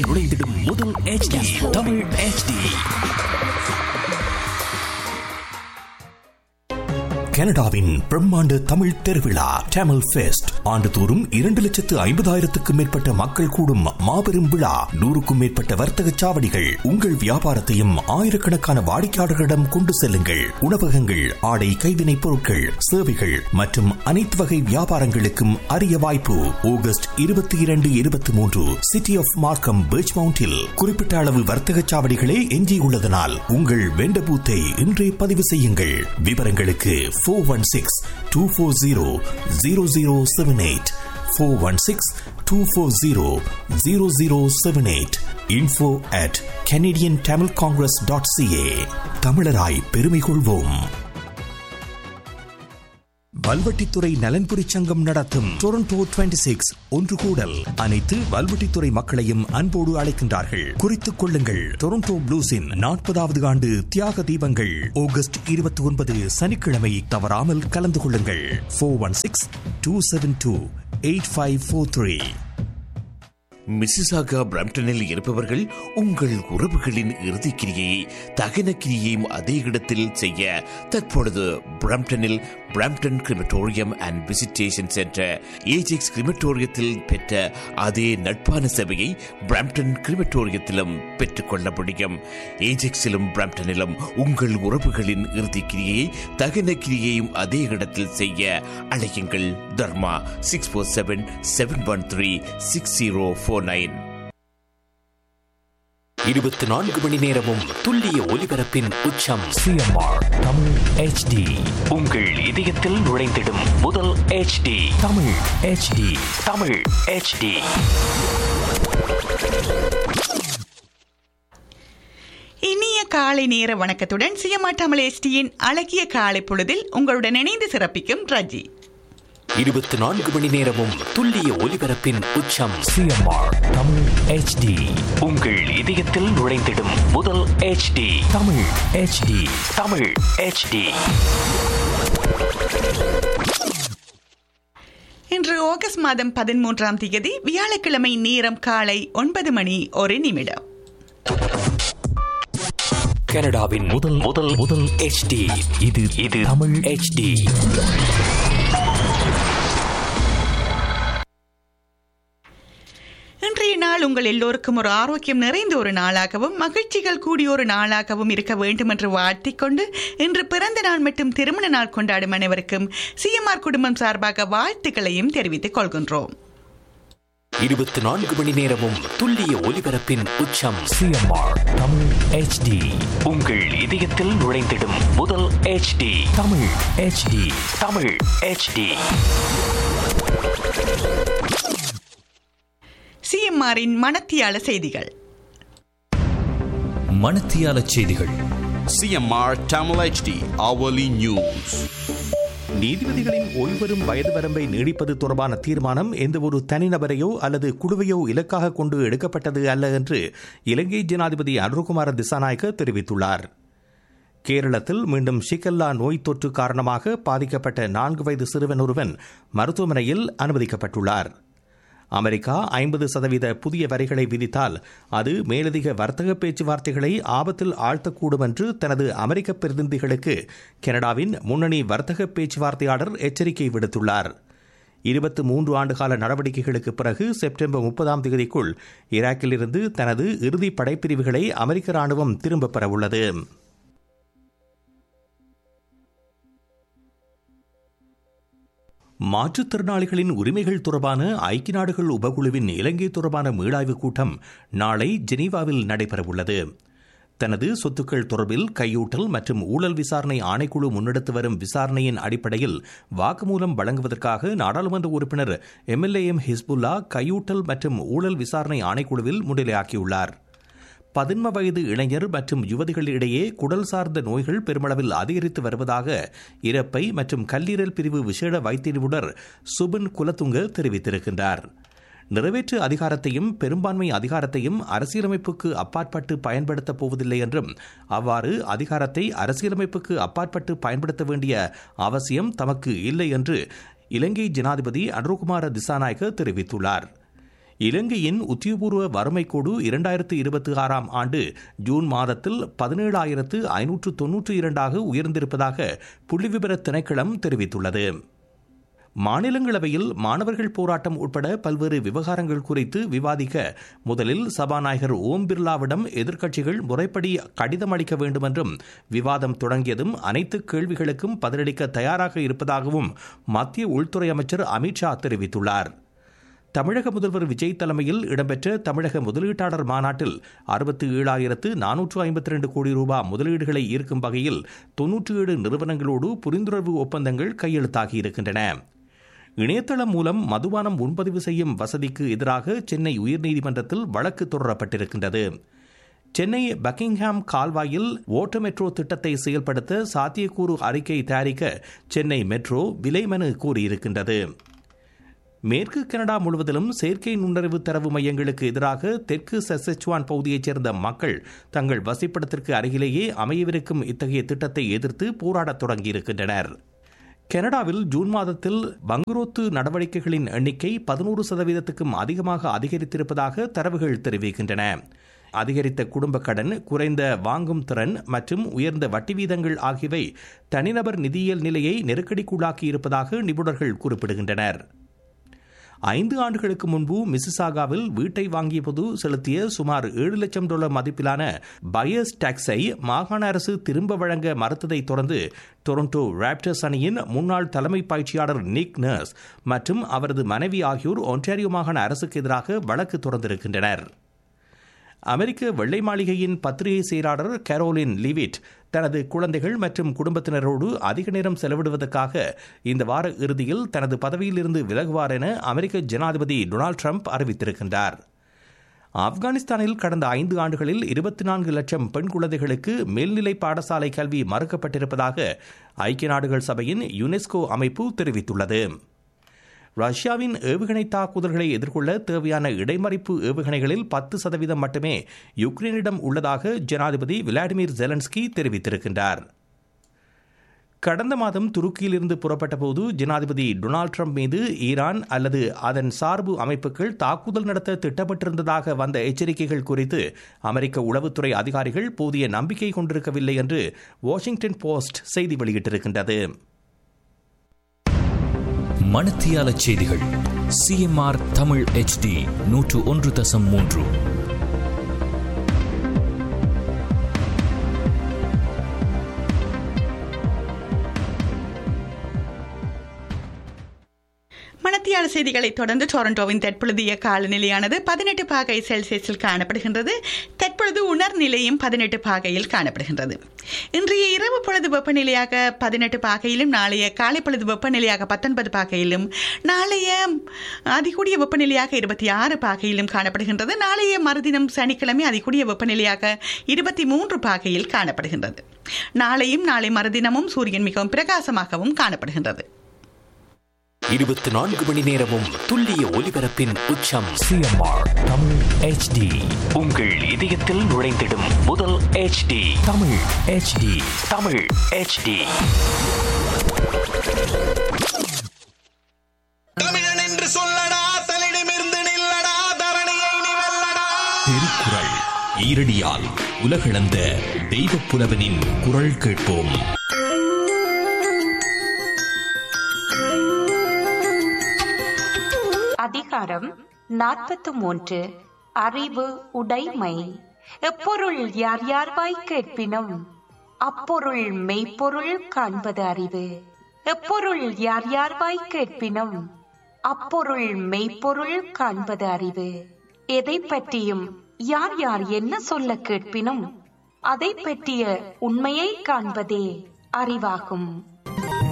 நுழைந்திடும் முதல் HD Tamil HD கனடாவின் பிரம்மாண்ட தமிழ் திருவிழா டேமல் ஃபெஸ்ட் ஆண்டுதோறும் இரண்டு லட்சத்து ஐம்பதாயிரத்துக்கும் மேற்பட்ட மக்கள் கூடும் மாபெரும் விழா நூறுக்கும் மேற்பட்ட வர்த்தக சாவடிகள் உங்கள் வியாபாரத்தையும் ஆயிரக்கணக்கான வாடிக்கையாளர்களிடம் கொண்டு செல்லுங்கள் உணவகங்கள் ஆடை கைவினைப் பொருட்கள் சேவைகள் மற்றும் அனைத்து வகை வியாபாரங்களுக்கும் அரிய வாய்ப்பு ஆகஸ்ட் இருபத்தி இரண்டு இருபத்தி மூன்று சிட்டி ஆஃப் மார்க்கம் பீச் மவுண்டில் குறிப்பிட்ட அளவு வர்த்தக சாவடிகளே எஞ்சியுள்ளதனால் உங்கள் வெண்ட பூத்தை இன்றே பதிவு செய்யுங்கள் விவரங்களுக்கு four one six two four zero zero zero seven eight four one six two four zero zero zero seven eight info at Canadian Tamil Congress dot CA தமிழராய் பெருமை கொள்வோம் வல்வெட்டித்துறை நலன்புரி சங்கம் நடத்தும் டொரண்டோ 26 சிக்ஸ் ஒன்று கூடல் அனைத்து வல்வெட்டித்துறை மக்களையும் அன்போடு அழைக்கின்றார்கள் குறித்துக் கொள்ளுங்கள் டொரண்டோ ப்ளூஸின் நாற்பதாவது ஆண்டு தியாக தீபங்கள் ஆகஸ்ட் இருபத்தி ஒன்பது சனிக்கிழமை தவறாமல் கலந்து கொள்ளுங்கள் four one six two seven two eight five four three Mississauga பிரம்டனில் இருப்பவர்கள் உங்கள் உறவுகளின் இறுதிக்கிரியை தகன கிரியையும் அதே இடத்தில் செய்ய தற்பொழுது பிரம்டனில் Brampton crematorium and visitation centre Ajax கிரிமட்டோரியத்தில் பெற்ற அதே நட்பான சேவையை பிரம்டன் கிரிமட்டோரியத்திலும் பெற்றுக்கொள்ள முடியும் ஏஜெக்ஸிலும் பிரம்டனிலும் உங்கள் உறவுகளின் இறுதிக்கிரியை தகன கிரியையும் அதே இடத்தில் செய்ய அழையுங்கள் Dharma six four seven seven one three six zero four nine இருபத்தி நான்கு மணி நேரமும் துல்லிய ஒலிபரப்பின் உச்சம் சிஎம்ஆர் தமிழ் HD உங்கள் இதயத்தில் நுழைந்திடும் முதல் HD Tamil HD Tamil HD இனிய காலை நேர வணக்கத்துடன் சியமா தமிழ் எஸ்டியின் அழகிய காலை பொழுதில் உங்களுடன் இணைந்து சிறப்பிக்கும் ரஜி இருபத்தி நான்கு மணி நேரமும் துல்லிய ஒலிபரப்பின் உச்சம் சிஎம்ஆர் தமிழ் HD உங்கள் இதயத்தில் நுழைந்திடும் முதல் HD Tamil HD Tamil HD இன்று ஆகஸ்ட் மாதம் பதிமூன்றாம் தேதி வியாழக்கிழமை நேரம் காலை ஒன்பது மணி ஒரு நிமிடம் கனடாவின் முதல் முதல் முதல் HD இது இது தமிழ் HD இன்றைய நாள் உங்கள் எல்லோருக்கும் ஒரு ஆரோக்கியம் நிறைந்த ஒரு நாளாகவும் மகிழ்ச்சிகள் கூடிய ஒரு நாளாகவும் இருக்க வேண்டும் என்று வாழ்த்திக் கொண்டு இன்று பிறந்த நாள் மற்றும் திருமண நாள் கொண்டாடும் அனைவருக்கும் சிஎம்ஆர் குடும்பம் சார்பாக வாழ்த்துக்களையும் தெரிவித்துக் கொள்கின்றோம் இருபத்தி நான்கு மணி நேரமும் துல்லிய ஒலிபரப்பின் உச்சம் சிஎம்ஆர் தமிழ் HD உங்கள் இதயத்தில் நுழைந்திடும் முதல் HD Tamil HD Tamil HD சிஎம்ஆரின் மனத்தியால செய்திகள் மணத்தியால செய்திகள் CMR Tamil HD hourly news. நீதிபதிகளின் ஓய்வெறும் வயது வரம்பை நீடிப்பது தொடர்பான தீர்மானம் எந்தவொரு தனிநபரையோ அல்லது குழுவையோ இலக்காக கொண்டு எடுக்கப்பட்டது அல்ல என்று இலங்கை ஜனாதிபதி அனுகுமார திசாநாயக்க தெரிவித்துள்ளார் கேரளத்தில் மீண்டும் ஷிகல்லா நோய் தொற்று காரணமாக பாதிக்கப்பட்ட நான்கு வயது சிறுவன் ஒருவன் மருத்துவமனையில் அனுமதிக்கப்பட்டுள்ளார் அமெரிக்கா ஐம்பது சதவீத புதிய வரிகளை விதித்தால் அது மேலதிக வர்த்தக பேச்சுவார்த்தைகளை ஆபத்தில் ஆழ்த்தக்கூடும் என்று தனது அமெரிக்க பிரதிநிதிகளுக்கு கனடாவின் முன்னணி வர்த்தக பேச்சுவார்த்தையாளர் எச்சரிக்கை விடுத்துள்ளார் இருபத்து மூன்று ஆண்டுகால நடவடிக்கைகளுக்கு பிறகு செப்டம்பர் முப்பதாம் தேதிக்குள் ஈராக்கிலிருந்து தனது இறுதி படைப்பிரிவுகளை அமெரிக்க ராணுவம் திரும்பப் பெறவுள்ளது மாற்றுத்திறனாளிகளின் உரிமைகள் தொடர்பான ஐக்கிய நாடுகள் உபகுழுவின் இலங்கை தொடர்பான மீளாய்வு கூட்டம் நாளை ஜெனீவாவில் நடைபெறவுள்ளது தனது சொத்துக்கள் தொடர்பில் கையூட்டல் மற்றும் ஊழல் விசாரணை ஆணைக்குழு முன்னெடுத்து வரும் விசாரணையின் அடிப்படையில் வாக்குமூலம் வழங்குவதற்காக நாடாளுமன்ற உறுப்பினர் எம்எல்ஏ எம் ஹிஸ்புல்லா கையூட்டல் மற்றும் ஊழல் விசாரணை ஆணைக்குழுவில் முன்னிலையாக்கியுள்ளார் பதின்ம வயது இளைஞர் மற்றும் யுவதிகளிடையே குடல் சார்ந்த நோய்கள் பெருமளவில் அதிகரித்து வருவதாக இறப்பை மற்றும் கல்லீரல் பிரிவு விசேட வைத்திய நிபுணர் சுபின் குலத்துங்க தெரிவித்திருக்கின்றார் நிறைவேற்று அதிகாரத்தையும் பெரும்பான்மை அதிகாரத்தையும் அரசியலமைப்புக்கு அப்பாற்பட்டு பயன்படுத்தப் போவதில்லை என்றும் அவ்வாறு அதிகாரத்தை அரசியலமைப்புக்கு அப்பாற்பட்டு பயன்படுத்த வேண்டிய அவசியம் தமக்கு இல்லை என்று இலங்கை ஜனாதிபதி அனுகுமார திசாநாயக்க தெரிவித்துள்ளார் இலங்கையின் உத்தியோகபூர்வ வறுமை கோடு இரண்டாயிரத்து இருபத்தி ஆறாம் ஆண்டு ஜூன் மாதத்தில் பதினேழாயிரத்து ஐநூற்று தொன்னூற்றி இரண்டாக உயர்ந்திருப்பதாக புள்ளிவிபர திணைக்களம் தெரிவித்துள்ளது மாநிலங்களவையில் மாணவர்கள் போராட்டம் உட்பட பல்வேறு விவகாரங்கள் குறித்து விவாதிக்க முதலில் சபாநாயகர் ஓம் பிர்லாவிடம் எதிர்க்கட்சிகள் முறைப்படி கடிதம் அளிக்க வேண்டும் என்றும் விவாதம் தொடங்கியதும் அனைத்து கேள்விகளுக்கும் பதிலளிக்க தயாராக இருப்பதாகவும் மத்திய உள்துறை அமைச்சர் அமித்ஷா தெரிவித்துள்ளார் தமிழக முதல்வர் விஜய் தலைமையில் இடம்பெற்ற தமிழக முதலீட்டாளர் மாநாட்டில் அறுபத்தி ஏழாயிரத்து நானூற்று ஐம்பத்தி ரெண்டு கோடி ரூபாய் முதலீடுகளை ஈர்க்கும் வகையில் தொன்னூற்றி ஏழு நிறுவனங்களோடு புரிந்துணர்வு ஒப்பந்தங்கள் கையெழுத்தாகியிருக்கின்றன இணையதளம் மூலம் மதுபானம் முன்பதிவு செய்யும் வசதிக்கு எதிராக சென்னை உயர்நீதிமன்றத்தில் வழக்கு தொடரப்பட்டிருக்கின்றது சென்னை பக்கிங்ஹாம் கால்வாயில் ஓட்ட மெட்ரோ திட்டத்தை செயல்படுத்த சாத்தியக்கூறு அறிக்கை தயாரிக்க சென்னை மெட்ரோ விலை மனு கோரியிருக்கின்றது மேற்கு கனடா முழுவதிலும் செயற்கை நுண்ணறிவு தரவு மையங்களுக்கு எதிராக தெற்கு சசெச்சுவான் பகுதியைச் சேர்ந்த மக்கள் தங்கள் வசிப்பிடத்திற்கு அருகிலேயே அமையவிருக்கும் இத்தகைய திட்டத்தை எதிர்த்து போராடத் தொடங்கியிருக்கின்றனர் கனடாவில் ஜூன் மாதத்தில் பங்குரோத்து நடவடிக்கைகளின் எண்ணிக்கை பதினோரு சதவீதத்துக்கும் அதிகமாக அதிகரித்திருப்பதாக தரவுகள் தெரிவிக்கின்றன அதிகரித்த குடும்ப கடன் குறைந்த வாங்கும் திறன் மற்றும் உயர்ந்த வட்டி வீதங்கள் ஆகியவை தனிநபர் நிதியியல் நிலையை நெருக்கடிக்குள்ளாக்கி இருப்பதாக நிபுணர்கள் குறிப்பிடுகின்றனர் ஐந்து ஆண்டுகளுக்கு முன்பு மிசிசாகாவில் வீட்டை வாங்கிய போது செலுத்திய சுமார் ஏழு லட்சம் டாலர் மதிப்பிலான பயஸ் டாக்ஸை மாகாண அரசு திரும்ப வழங்க மறுத்ததை தொடர்ந்து டொரண்டோ ராப்டர்ஸ் அணியின் முன்னாள் தலைமை பயிற்சியாளர் நிக் நர்ஸ் மற்றும் அவரது மனைவி ஆகியோர் ஒன்டாரியோ மாகாண அரசுக்கு எதிராக வழக்கு தொடர்ந்திருக்கின்றனர் அமெரிக்க வெள்ளை மாளிகையின் பத்திரிகை செயலாளர் கரோலின் லிவிட் தனது குழந்தைகள் மற்றும் குடும்பத்தினரோடு அதிக நேரம் செலவிடுவதற்காக இந்த வார இறுதியில் தனது பதவியிலிருந்து விலகுவார் என அமெரிக்க ஜனாதிபதி டொனால்டு ட்ரம்ப் அறிவித்திருக்கின்றார் ஆப்கானிஸ்தானில் கடந்த ஐந்து ஆண்டுகளில் இருபத்தி நான்கு லட்சம் பெண் குழந்தைகளுக்கு மேல்நிலை பாடசாலை கல்வி மறுக்கப்பட்டிருப்பதாக ஐக்கிய நாடுகள் சபையின் யுனெஸ்கோ அமைப்பு தெரிவித்துள்ளது ரஷ்யாவின் ஏவுகணை தாக்குதல்களை எதிர்கொள்ள தேவையான இடைமறிப்பு ஏவுகணைகளில் பத்து சதவீதம் மட்டுமே யுக்ரைனிடம் உள்ளதாக ஜனாதிபதி விளாடிமிர் ஜெலன்ஸ்கி தெரிவித்திருக்கின்றார் கடந்த மாதம் துருக்கியிலிருந்து புறப்பட்ட போது ஜனாதிபதி டொனால்டு ட்ரம்ப் மீது ஈரான் அல்லது அதன் சார்பு அமைப்புகள் தாக்குதல் நடத்த திட்டமிட்டிருந்ததாக வந்த எச்சரிக்கைகள் குறித்து அமெரிக்க உளவுத்துறை அதிகாரிகள் போதிய நம்பிக்கை கொண்டிருக்கவில்லை என்று வாஷிங்டன் போஸ்ட் செய்தி வெளியிட்டிருக்கின்றது மணத்தியால செய்திகள் சிஎம்ஆர் தமிழ் ஹெச்டி நூற்று ஒன்று தசம் மூன்று மணத்தியால செய்திகளை தொடர்ந்து டொரண்டோவின் தற்பொழுதைய காலநிலையானது பதினெட்டு பாகை செல்சியஸில் காணப்படுகின்றது தற்பொழுது உணர்நிலையும் பதினெட்டு பாகையில் காணப்படுகின்றது இன்றைய இரவு பொழுது வெப்பநிலையாக பதினெட்டு பாகையிலும் நாளைய காலை பொழுது வெப்பநிலையாக பத்தொன்பது பாகையிலும் நாளைய அதிகூடிய வெப்பநிலையாக இருபத்தி ஆறு பாகையிலும் காணப்படுகின்றது நாளைய மறுதினம் சனிக்கிழமை அதிகூடிய வெப்பநிலையாக இருபத்தி மூன்று பாகையில் காணப்படுகின்றது நாளையும் நாளை மறுதினமும் சூரியன் மிகவும் பிரகாசமாகவும் காணப்படுகின்றது இருபத்தி நான்கு மணி நேரமும் துல்லிய ஒலிபரப்பின் உச்சம் சிஎம்ஆர் தமிழ் ஹெச்டி உங்கள் இதயத்தில் நுழைந்திடும் முதல் HD Tamil HD Tamil HD தமிழன் என்று சொல்லடா தலிடமிருந்து நில்லடா தரணியை நீ வெல்லடா திருக்குறள் ஈரடியால் உலகளந்த தெய்வப் புலவனின் குரல் கேட்போம் அதிகாரம் நாற்பத்து மூன்று அறிவு உடைமை எப்பொருள் யார் யார்வாய் கேட்பினும் அப்பொருள் மெய்ப்பொருள் காண்பது அறிவு எப்பொருள் யார் யார்வாய் கேட்பினும் அப்பொருள் மெய்ப்பொருள் காண்பது அறிவு எதை பற்றியும் யார் யார் என்ன சொல்ல கேட்பினும் அதை பற்றிய உண்மையை காண்பதே அறிவாகும்